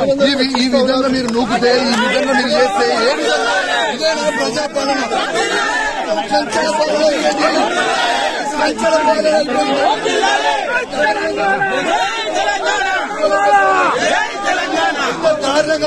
ఈ వి- ఈ విధంగా మీరు నూకితే ఈ విధంగా మీరు చేస్తే ఏ విధంగా ఇదేనా ప్రజాపాలన సంచార పాలన ఇదేంటి? సంచార పాలన అయిపోయింది. ఇంత దారుణంగా